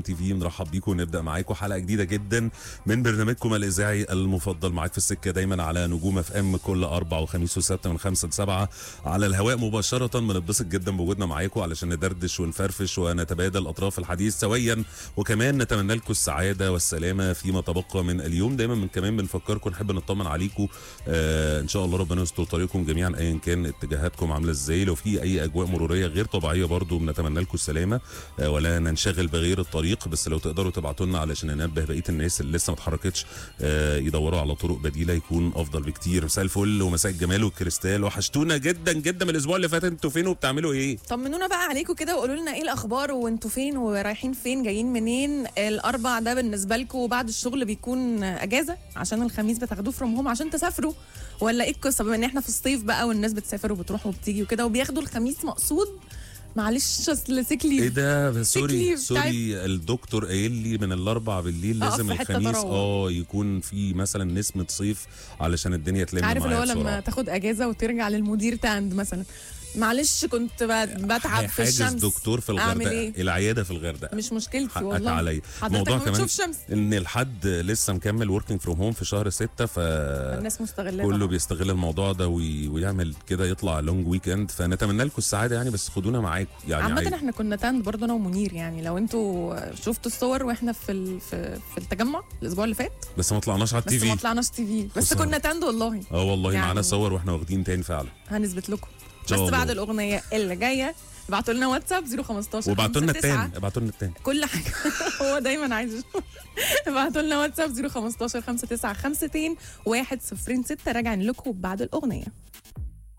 تي في مرحب بيكم ونبدا معاكم حلقه جديده جدا من برنامجكم الاذاعي المفضل معاك في السكه دايما على نجوم اف ام كل اربع وخميس وسبت من خمسة لسبعة على الهواء مباشره بنتبسط جدا بوجودنا معاكم علشان ندردش ونفرفش ونتبادل اطراف الحديث سويا وكمان نتمنى لكم السعاده والسلامه فيما تبقى من اليوم دايما من كمان بنفكركم نحب نطمن عليكم آه ان شاء الله ربنا يستر طريقكم جميعا ايا كان اتجاهاتكم عامله ازاي لو في اي اجواء مروريه غير طبيعيه برضو بنتمنى لكم السلامه آه ولا ننشغل بغير الطريق بس لو تقدروا تبعتوا لنا علشان ننبه بقيه الناس اللي لسه ما اتحركتش آه يدوروا على طرق بديله يكون افضل بكتير مساء الفل ومساء الجمال والكريستال وحشتونا جدا جدا من الاسبوع اللي فات انتوا فين وبتعملوا ايه طمنونا بقى عليكم كده وقولوا لنا ايه الاخبار وانتوا فين ورايحين فين جايين منين الاربع ده بالنسبه لكم بعد الشغل بيكون اجازه عشان الخميس بتاخدوه فروم هوم عشان تسافروا ولا ايه القصه بما ان احنا في الصيف بقى والناس بتسافر وبتروح وبتيجي وكده وبياخدوا الخميس مقصود معلش اصل سيك ايه ليف ده سوري leave سوري الدكتور قايل لي من الاربع بالليل أقف لازم في حتة الخميس تروح. اه يكون في مثلا نسمه صيف علشان الدنيا تلم عارف اللي هو معايا لما بسرعه تاخد اجازه وترجع للمدير تاند مثلا معلش كنت ب- بتعب في حاجز الشمس دكتور في أعمل الغردقه إيه؟ العياده في الغردقه مش مشكلتي حقك والله عليا حضرتك موضوع ما كمان بتشوف شمس ان الحد لسه مكمل وركينج فروم هوم في شهر ستة ف الناس مستغلاه كله طبعاً. بيستغل الموضوع ده وي... ويعمل كده يطلع لونج ويك اند فنتمنى لكم السعاده يعني بس خدونا معاكم يعني عامة عادي. احنا كنا تاند برضه انا ومنير يعني لو انتوا شفتوا الصور واحنا في ال... في, في التجمع الاسبوع اللي فات بس ما طلعناش على التي بس ما في طلعناش تي في بس خسارة. كنا تاند والله اه والله يعني- معانا صور واحنا واخدين تاني فعلا هنثبت لكم شاء بس الله. بعد الاغنيه اللي جايه ابعتوا لنا واتساب 015 وبعتوا لنا 59 التاني ابعتوا لنا التاني كل حاجه هو دايما عايز يشوف. ابعتوا لنا واتساب 015 59 52 106 راجعين لكم بعد الاغنيه